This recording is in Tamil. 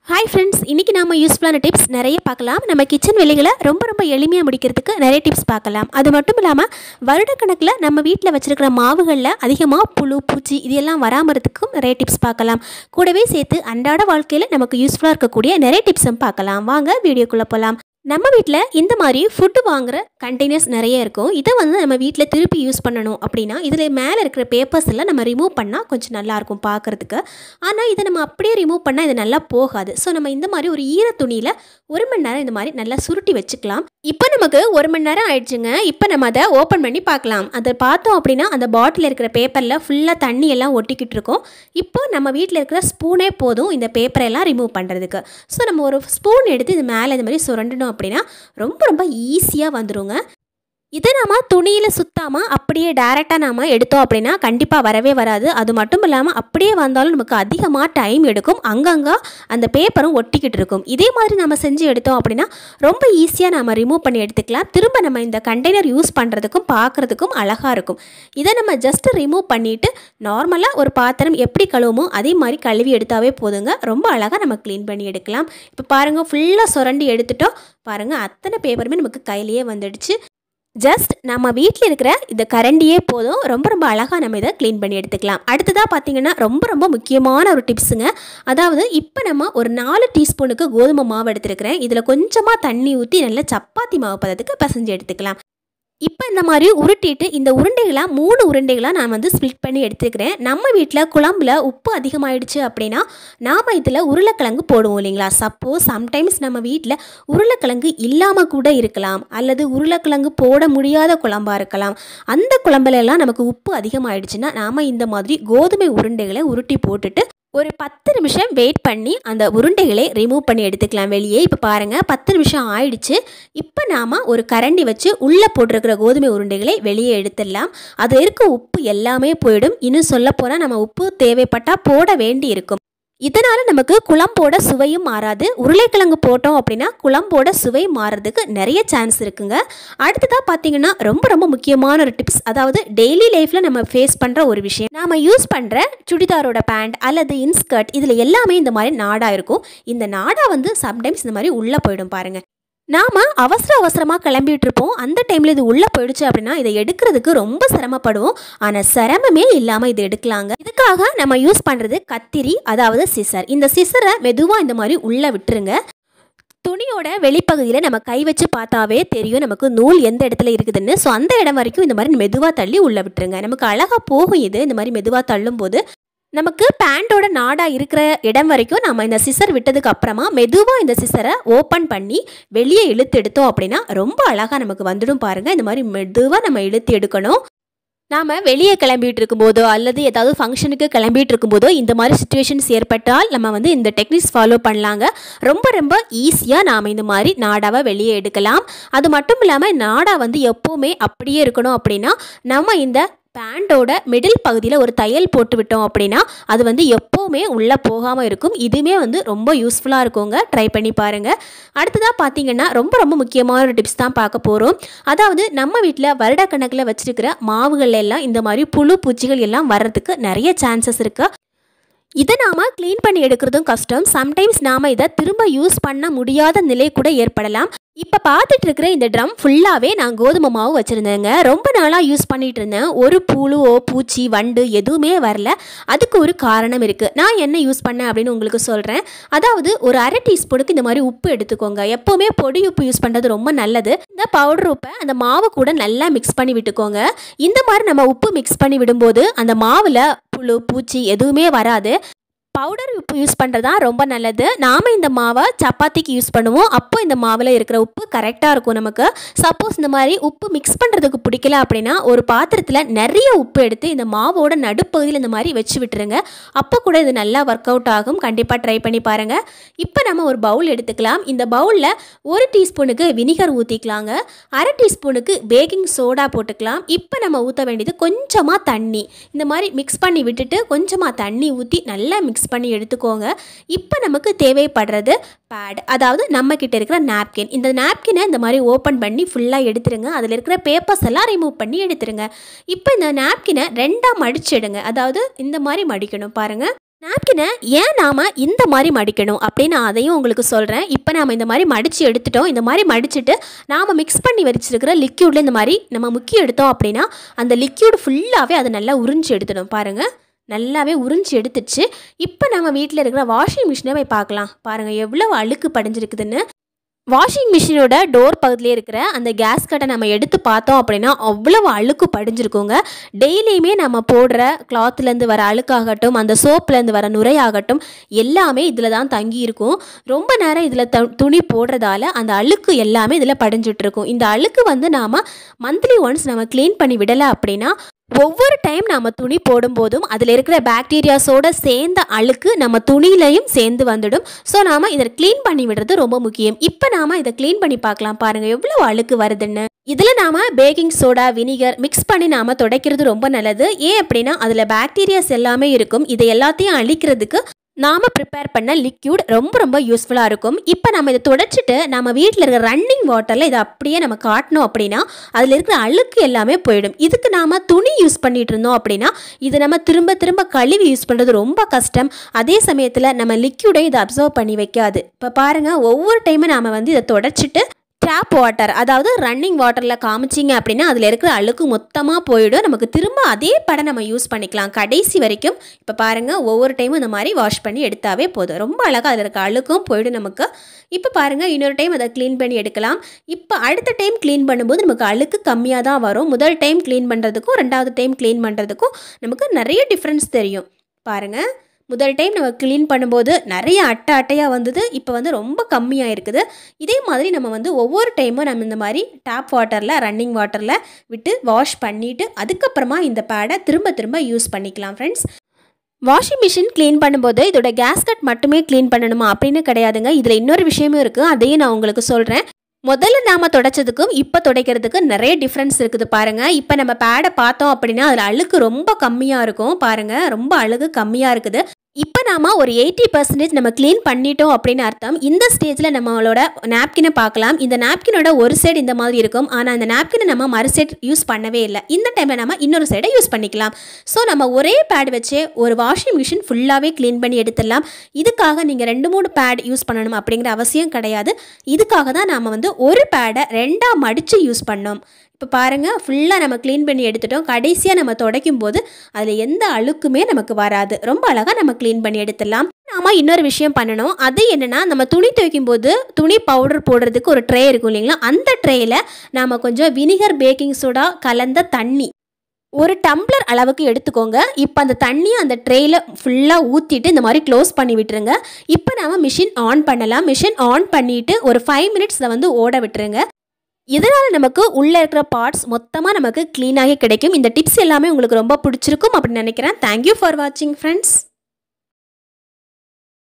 ஹாய் ஃப்ரெண்ட்ஸ் இன்றைக்கி நாம யூஸ்ஃபுல்லான டிப்ஸ் நிறைய பார்க்கலாம் நம்ம கிச்சன் வேலைகளை ரொம்ப ரொம்ப எளிமையாக முடிக்கிறதுக்கு நிறைய டிப்ஸ் பார்க்கலாம் அது மட்டும் இல்லாமல் வருடக்கணக்கில் நம்ம வீட்டில் வச்சுருக்கிற மாவுகளில் அதிகமாக புழு பூச்சி இது எல்லாம் வராமல் இருக்கிறதுக்கும் நிறைய டிப்ஸ் பார்க்கலாம் கூடவே சேர்த்து அன்றாட வாழ்க்கையில் நமக்கு யூஸ்ஃபுல்லாக இருக்கக்கூடிய நிறைய டிப்ஸும் பார்க்கலாம் வாங்க வீடியோக்குள்ளே போகலாம் நம்ம வீட்டில் இந்த மாதிரி ஃபுட்டு வாங்குற கண்டெய்னர்ஸ் நிறைய இருக்கும் இதை வந்து நம்ம வீட்டில் திருப்பி யூஸ் பண்ணணும் அப்படின்னா இதில் மேலே இருக்கிற பேப்பர்ஸ் எல்லாம் நம்ம ரிமூவ் பண்ணால் கொஞ்சம் நல்லாயிருக்கும் பார்க்குறதுக்கு ஆனால் இதை நம்ம அப்படியே ரிமூவ் பண்ணால் இது நல்லா போகாது ஸோ நம்ம இந்த மாதிரி ஒரு ஈர துணியில் ஒரு மணி நேரம் இந்த மாதிரி நல்லா சுருட்டி வச்சுக்கலாம் இப்போ நமக்கு ஒரு மணி நேரம் ஆயிடுச்சுங்க இப்போ நம்ம அதை ஓப்பன் பண்ணி பார்க்கலாம் அதை பார்த்தோம் அப்படின்னா அந்த பாட்டில் இருக்கிற பேப்பரில் ஃபுல்லாக தண்ணி எல்லாம் ஒட்டிக்கிட்டு இருக்கும் இப்போ நம்ம வீட்டில் இருக்கிற ஸ்பூனே போதும் இந்த பேப்பரை எல்லாம் ரிமூவ் பண்ணுறதுக்கு ஸோ நம்ம ஒரு ஸ்பூன் எடுத்து இது மேலே இந்த மாதிரி சுரண்டணும் அப்படின்னா ரொம்ப ரொம்ப ஈஸியாக வந்துருங்க இதை நாம துணியில் சுத்தாமல் அப்படியே டேரெக்டாக நாம் எடுத்தோம் அப்படின்னா கண்டிப்பாக வரவே வராது அது மட்டும் இல்லாமல் அப்படியே வந்தாலும் நமக்கு அதிகமாக டைம் எடுக்கும் அங்கங்கே அந்த பேப்பரும் ஒட்டிக்கிட்டு இருக்கும் இதே மாதிரி நம்ம செஞ்சு எடுத்தோம் அப்படின்னா ரொம்ப ஈஸியாக நம்ம ரிமூவ் பண்ணி எடுத்துக்கலாம் திரும்ப நம்ம இந்த கண்டெய்னர் யூஸ் பண்ணுறதுக்கும் பார்க்குறதுக்கும் அழகாக இருக்கும் இதை நம்ம ஜஸ்ட் ரிமூவ் பண்ணிவிட்டு நார்மலாக ஒரு பாத்திரம் எப்படி கழுவுமோ அதே மாதிரி கழுவி எடுத்தாவே போதுங்க ரொம்ப அழகாக நம்ம க்ளீன் பண்ணி எடுக்கலாம் இப்போ பாருங்கள் ஃபுல்லாக சுரண்டி எடுத்துட்டோம் பாருங்கள் அத்தனை பேப்பருமே நமக்கு கையிலேயே வந்துடுச்சு ஜஸ்ட் நம்ம வீட்டில் இருக்கிற இந்த கரண்டியே போதும் ரொம்ப ரொம்ப அழகாக நம்ம இதை க்ளீன் பண்ணி எடுத்துக்கலாம் அடுத்ததாக பார்த்தீங்கன்னா ரொம்ப ரொம்ப முக்கியமான ஒரு டிப்ஸுங்க அதாவது இப்போ நம்ம ஒரு நாலு டீஸ்பூனுக்கு கோதுமை மாவு எடுத்துருக்கிறேன் இதில் கொஞ்சமாக தண்ணி ஊற்றி நல்லா சப்பாத்தி மாவு பதத்துக்கு பிசைஞ்சு எடுத்துக்கலாம் இப்போ இந்த மாதிரி உருட்டிட்டு இந்த உருண்டைகளாக மூணு உருண்டைகளாக நான் வந்து ஸ்ப்ளிட் பண்ணி எடுத்துக்கிறேன் நம்ம வீட்டில் குழம்புல உப்பு அதிகமாயிடுச்சு அப்படின்னா நாம் இதில் உருளைக்கிழங்கு போடுவோம் இல்லைங்களா சப்போஸ் சம்டைம்ஸ் நம்ம வீட்டில் உருளைக்கிழங்கு இல்லாமல் கூட இருக்கலாம் அல்லது உருளைக்கிழங்கு போட முடியாத குழம்பாக இருக்கலாம் அந்த குழம்புல எல்லாம் நமக்கு உப்பு அதிகமாயிடுச்சுன்னா நாம் இந்த மாதிரி கோதுமை உருண்டைகளை உருட்டி போட்டுட்டு ஒரு பத்து நிமிஷம் வெயிட் பண்ணி அந்த உருண்டைகளை ரிமூவ் பண்ணி எடுத்துக்கலாம் வெளியே இப்போ பாருங்கள் பத்து நிமிஷம் ஆயிடுச்சு இப்போ நாம் ஒரு கரண்டி வச்சு உள்ளே போட்டிருக்கிற கோதுமை உருண்டைகளை வெளியே எடுத்துடலாம் அது இருக்க உப்பு எல்லாமே போயிடும் இன்னும் சொல்ல போனால் நம்ம உப்பு தேவைப்பட்டால் போட வேண்டி இருக்கும் இதனால் நமக்கு குழம்போட சுவையும் மாறாது உருளைக்கிழங்கு போட்டோம் அப்படின்னா குழம்போட சுவை மாறுறதுக்கு நிறைய சான்ஸ் இருக்குங்க அடுத்ததாக பார்த்தீங்கன்னா ரொம்ப ரொம்ப முக்கியமான ஒரு டிப்ஸ் அதாவது டெய்லி லைஃப்பில் நம்ம ஃபேஸ் பண்ணுற ஒரு விஷயம் நாம் யூஸ் பண்ணுற சுடிதாரோட பேண்ட் அல்லது இன்ஸ்கர்ட் இதில் எல்லாமே இந்த மாதிரி நாடா இருக்கும் இந்த நாடா வந்து சம்டைம்ஸ் இந்த மாதிரி உள்ளே போயிடும் பாருங்கள் நாம் அவசர அவசரமாக கிளம்பிட்டு இருப்போம் அந்த டைமில் இது உள்ளே போயிடுச்சு அப்படின்னா இதை எடுக்கிறதுக்கு ரொம்ப சிரமப்படுவோம் ஆனால் சிரமமே இல்லாமல் இது எடுக்கலாங்க இதுக்காக நம்ம யூஸ் பண்ணுறது கத்திரி அதாவது சிசர் இந்த சிசரை மெதுவாக இந்த மாதிரி உள்ளே விட்டுருங்க துணியோட வெளிப்பகுதியில் நம்ம கை வச்சு பார்த்தாவே தெரியும் நமக்கு நூல் எந்த இடத்துல இருக்குதுன்னு ஸோ அந்த இடம் வரைக்கும் இந்த மாதிரி மெதுவாக தள்ளி உள்ளே விட்டுருங்க நமக்கு அழகாக போகும் இது இந்த மாதிரி மெதுவாக தள்ளும் போது நமக்கு பேண்டோட நாடா இருக்கிற இடம் வரைக்கும் நம்ம இந்த சிசர் விட்டதுக்கு அப்புறமா மெதுவாக இந்த சிசரை ஓப்பன் பண்ணி வெளியே இழுத்து எடுத்தோம் அப்படின்னா ரொம்ப அழகாக நமக்கு வந்துடும் பாருங்கள் இந்த மாதிரி மெதுவாக நம்ம இழுத்து எடுக்கணும் நாம் வெளியே கிளம்பிட்டு இருக்கும்போதோ அல்லது ஏதாவது ஃபங்க்ஷனுக்கு கிளம்பிட்டு இருக்கும்போதோ இந்த மாதிரி சுச்சுவேஷன்ஸ் ஏற்பட்டால் நம்ம வந்து இந்த டெக்னிக்ஸ் ஃபாலோ பண்ணலாங்க ரொம்ப ரொம்ப ஈஸியாக நாம் இந்த மாதிரி நாடாவை வெளியே எடுக்கலாம் அது மட்டும் இல்லாமல் நாடா வந்து எப்போவுமே அப்படியே இருக்கணும் அப்படின்னா நம்ம இந்த பேண்டோட மிடில் பகுதியில் ஒரு தையல் போட்டு விட்டோம் அப்படின்னா அது வந்து எப்போவுமே உள்ளே போகாமல் இருக்கும் இதுவுமே வந்து ரொம்ப யூஸ்ஃபுல்லாக இருக்குங்க ட்ரை பண்ணி பாருங்கள் அடுத்ததாக பார்த்தீங்கன்னா ரொம்ப ரொம்ப முக்கியமான ஒரு டிப்ஸ் தான் பார்க்க போகிறோம் அதாவது நம்ம வீட்டில் வருடக்கணக்கில் வச்சுருக்கிற மாவுகள் எல்லாம் இந்த மாதிரி புழு பூச்சிகள் எல்லாம் வர்றதுக்கு நிறைய சான்சஸ் இருக்குது இதை நாம் க்ளீன் பண்ணி எடுக்கிறதும் கஷ்டம் சம்டைம்ஸ் நாம் இதை திரும்ப யூஸ் பண்ண முடியாத நிலை கூட ஏற்படலாம் இப்போ பார்த்துட்டு இருக்கிற இந்த ட்ரம் ஃபுல்லாகவே நான் கோதுமை மாவு வச்சுருந்தேங்க ரொம்ப நாளாக யூஸ் பண்ணிகிட்டு இருந்தேன் ஒரு புழுவோ பூச்சி வண்டு எதுவுமே வரல அதுக்கு ஒரு காரணம் இருக்குது நான் என்ன யூஸ் பண்ணேன் அப்படின்னு உங்களுக்கு சொல்கிறேன் அதாவது ஒரு அரை டீஸ்பூனுக்கு இந்த மாதிரி உப்பு எடுத்துக்கோங்க எப்போவுமே பொடி உப்பு யூஸ் பண்ணுறது ரொம்ப நல்லது இந்த பவுடர் உப்பை அந்த மாவு கூட நல்லா மிக்ஸ் பண்ணி விட்டுக்கோங்க இந்த மாதிரி நம்ம உப்பு மிக்ஸ் பண்ணி விடும்போது அந்த மாவில் புழு பூச்சி எதுவுமே வராது பவுடர் உப்பு யூஸ் பண்ணுறது தான் ரொம்ப நல்லது நாம் இந்த மாவை சப்பாத்திக்கு யூஸ் பண்ணுவோம் அப்போ இந்த மாவில் இருக்கிற உப்பு கரெக்டாக இருக்கும் நமக்கு சப்போஸ் இந்த மாதிரி உப்பு மிக்ஸ் பண்ணுறதுக்கு பிடிக்கல அப்படின்னா ஒரு பாத்திரத்தில் நிறைய உப்பு எடுத்து இந்த மாவோட நடுப்பகுதியில் இந்த மாதிரி வச்சு விட்டுருங்க அப்போ கூட இது நல்லா ஒர்க் அவுட் ஆகும் கண்டிப்பாக ட்ரை பண்ணி பாருங்கள் இப்போ நம்ம ஒரு பவுல் எடுத்துக்கலாம் இந்த பவுலில் ஒரு டீஸ்பூனுக்கு வினிகர் ஊற்றிக்கலாங்க அரை டீஸ்பூனுக்கு பேக்கிங் சோடா போட்டுக்கலாம் இப்போ நம்ம ஊற்ற வேண்டியது கொஞ்சமாக தண்ணி இந்த மாதிரி மிக்ஸ் பண்ணி விட்டுட்டு கொஞ்சமாக தண்ணி ஊற்றி நல்லா மிக்ஸ் மிக்ஸ் பண்ணி எடுத்துக்கோங்க இப்போ நமக்கு தேவைப்படுறது பேட் அதாவது நம்ம கிட்ட இருக்கிற நாப்கின் இந்த நாப்கினை இந்த மாதிரி ஓப்பன் பண்ணி ஃபுல்லாக எடுத்துருங்க அதில் இருக்கிற பேப்பர்ஸ் எல்லாம் ரிமூவ் பண்ணி எடுத்துருங்க இப்போ இந்த நாப்கினை ரெண்டாக மடிச்சிடுங்க அதாவது இந்த மாதிரி மடிக்கணும் பாருங்கள் நாப்கினை ஏன் நாம் இந்த மாதிரி மடிக்கணும் அப்படின்னு நான் அதையும் உங்களுக்கு சொல்கிறேன் இப்போ நாம் இந்த மாதிரி மடித்து எடுத்துட்டோம் இந்த மாதிரி மடிச்சுட்டு நாம் மிக்ஸ் பண்ணி வச்சிருக்கிற லிக்யூடில் இந்த மாதிரி நம்ம முக்கி எடுத்தோம் அப்படின்னா அந்த லிக்யூட் ஃபுல்லாகவே அதை நல்லா உறிஞ்சி எடுத்துடும் பாருங்கள் நல்லாவே உறிஞ்சி எடுத்துச்சு இப்போ நம்ம வீட்டில் இருக்கிற வாஷிங் மிஷினை போய் பார்க்கலாம் பாருங்கள் எவ்வளோ அழுக்கு படிஞ்சிருக்குதுன்னு வாஷிங் மிஷினோட டோர் பக்கத்துலேயே இருக்கிற அந்த கேஸ் கட்டை நம்ம எடுத்து பார்த்தோம் அப்படின்னா அவ்வளவு அழுக்கு படிஞ்சிருக்குங்க டெய்லியுமே நம்ம போடுற கிளாத்லேருந்து வர அழுக்காகட்டும் அந்த சோப்லேருந்து வர நுரையாகட்டும் எல்லாமே இதில் தான் தங்கி இருக்கும் ரொம்ப நேரம் இதில் த துணி போடுறதால அந்த அழுக்கு எல்லாமே இதில் படிஞ்சிட்டு இருக்கும் இந்த அழுக்கு வந்து நாம் மந்த்லி ஒன்ஸ் நம்ம க்ளீன் பண்ணி விடலை அப்படின்னா ஒவ்வொரு டைம் நம்ம துணி போடும்போதும் அதில் இருக்கிற பாக்டீரியாஸோட சேர்ந்த அழுக்கு நம்ம துணியிலையும் சேர்ந்து வந்துடும் ஸோ நாம் இதை க்ளீன் பண்ணி விடுறது ரொம்ப முக்கியம் இப்போ நாம் இதை க்ளீன் பண்ணி பார்க்கலாம் பாருங்கள் எவ்வளோ அழுக்கு வருதுன்னு இதில் நாம் பேக்கிங் சோடா வினிகர் மிக்ஸ் பண்ணி நாம் துடைக்கிறது ரொம்ப நல்லது ஏன் அப்படின்னா அதில் பாக்டீரியாஸ் எல்லாமே இருக்கும் இதை எல்லாத்தையும் அழிக்கிறதுக்கு நாம் ப்ரிப்பேர் பண்ண லிக்யூட் ரொம்ப ரொம்ப யூஸ்ஃபுல்லாக இருக்கும் இப்போ நம்ம இதை துடைச்சிட்டு நம்ம வீட்டில் இருக்கிற ரன்னிங் வாட்டரில் இதை அப்படியே நம்ம காட்டினோம் அப்படின்னா அதில் இருக்கிற அழுக்கு எல்லாமே போயிடும் இதுக்கு நாம் துணி யூஸ் பண்ணிட்டு இருந்தோம் அப்படின்னா இது நம்ம திரும்ப திரும்ப கழுவி யூஸ் பண்ணுறது ரொம்ப கஷ்டம் அதே சமயத்தில் நம்ம லிக்யூடை இதை அப்சர்வ் பண்ணி வைக்காது இப்போ பாருங்கள் ஒவ்வொரு டைமும் நாம் வந்து இதை துடைச்சிட்டு டேப் வாட்டர் அதாவது ரன்னிங் வாட்டரில் காமிச்சிங்க அப்படின்னா அதில் இருக்கிற அழுக்கு மொத்தமாக போயிடும் நமக்கு திரும்ப அதே படம் நம்ம யூஸ் பண்ணிக்கலாம் கடைசி வரைக்கும் இப்போ பாருங்கள் ஒவ்வொரு டைமும் இந்த மாதிரி வாஷ் பண்ணி எடுத்தாவே போதும் ரொம்ப அழகாக அதில் இருக்க அழுக்கும் போயிடும் நமக்கு இப்போ பாருங்கள் இன்னொரு டைம் அதை க்ளீன் பண்ணி எடுக்கலாம் இப்போ அடுத்த டைம் க்ளீன் பண்ணும்போது நமக்கு அழுக்கு கம்மியாக தான் வரும் முதல் டைம் க்ளீன் பண்ணுறதுக்கும் ரெண்டாவது டைம் க்ளீன் பண்ணுறதுக்கும் நமக்கு நிறைய டிஃப்ரென்ஸ் தெரியும் பாருங்கள் முதல் டைம் நம்ம க்ளீன் பண்ணும்போது நிறைய அட்டை அட்டையாக வந்தது இப்போ வந்து ரொம்ப கம்மியாக இருக்குது இதே மாதிரி நம்ம வந்து ஒவ்வொரு டைமும் நம்ம இந்த மாதிரி டேப் வாட்டரில் ரன்னிங் வாட்டரில் விட்டு வாஷ் பண்ணிவிட்டு அதுக்கப்புறமா இந்த பேடை திரும்ப திரும்ப யூஸ் பண்ணிக்கலாம் ஃப்ரெண்ட்ஸ் வாஷிங் மிஷின் க்ளீன் பண்ணும்போது இதோட கேஸ்கட் மட்டுமே க்ளீன் பண்ணணுமா அப்படின்னு கிடையாதுங்க இதில் இன்னொரு விஷயமும் இருக்குது அதையும் நான் உங்களுக்கு சொல்கிறேன் முதல்ல நாம் துடைச்சதுக்கும் இப்போ துடைக்கிறதுக்கு நிறைய டிஃப்ரென்ஸ் இருக்குது பாருங்கள் இப்போ நம்ம பேடை பார்த்தோம் அப்படின்னா அதில் அழுக்கு ரொம்ப கம்மியாக இருக்கும் பாருங்கள் ரொம்ப அழுகு கம்மியாக இருக்குது இப்போ நாம ஒரு எயிட்டி பர்சன்டேஜ் நம்ம க்ளீன் பண்ணிட்டோம் அப்படின்னு அர்த்தம் இந்த ஸ்டேஜில் நம்மளோட நாப்கினை பார்க்கலாம் இந்த நாப்கினோட ஒரு சைடு இந்த மாதிரி இருக்கும் ஆனால் இந்த நாப்கினை நம்ம மறு சைடு யூஸ் பண்ணவே இல்லை இந்த டைமில் நம்ம இன்னொரு சைடை யூஸ் பண்ணிக்கலாம் ஸோ நம்ம ஒரே பேட் வச்சு ஒரு வாஷிங் மிஷின் ஃபுல்லாகவே க்ளீன் பண்ணி எடுத்துடலாம் இதுக்காக நீங்கள் ரெண்டு மூணு பேட் யூஸ் பண்ணணும் அப்படிங்கிற அவசியம் கிடையாது இதுக்காக தான் நாம் வந்து ஒரு பேடை ரெண்டாக மடித்து யூஸ் பண்ணோம் இப்போ பாருங்கள் ஃபுல்லாக நம்ம க்ளீன் பண்ணி எடுத்துட்டோம் கடைசியாக நம்ம துடைக்கும் போது அதில் எந்த அழுக்குமே நமக்கு வராது ரொம்ப அழகாக நம்ம க்ளீன் பண்ணி எடுத்துடலாம் நாம இன்னொரு விஷயம் பண்ணணும் அது என்னென்னா நம்ம துணி துவைக்கும் போது துணி பவுடர் போடுறதுக்கு ஒரு ட்ரே இருக்கும் இல்லைங்களா அந்த ட்ரேயில் நாம் கொஞ்சம் வினிகர் பேக்கிங் சோடா கலந்த தண்ணி ஒரு டம்ளர் அளவுக்கு எடுத்துக்கோங்க இப்போ அந்த தண்ணியை அந்த ட்ரேயில் ஃபுல்லாக ஊற்றிட்டு இந்த மாதிரி க்ளோஸ் பண்ணி விட்டுருங்க இப்போ நாம மிஷின் ஆன் பண்ணலாம் மிஷின் ஆன் பண்ணிவிட்டு ஒரு ஃபைவ் மினிட்ஸில் வந்து ஓட விட்டுருங்க இதனால் நமக்கு உள்ளே இருக்கிற பார்ட்ஸ் மொத்தமாக நமக்கு க்ளீனாகி கிடைக்கும் இந்த டிப்ஸ் எல்லாமே உங்களுக்கு ரொம்ப பிடிச்சிருக்கும் அப்படின்னு நினைக்கிறேன் தேங்க்யூ ஃபார் வாட்சிங் ஃப்ரெண்ட்ஸ்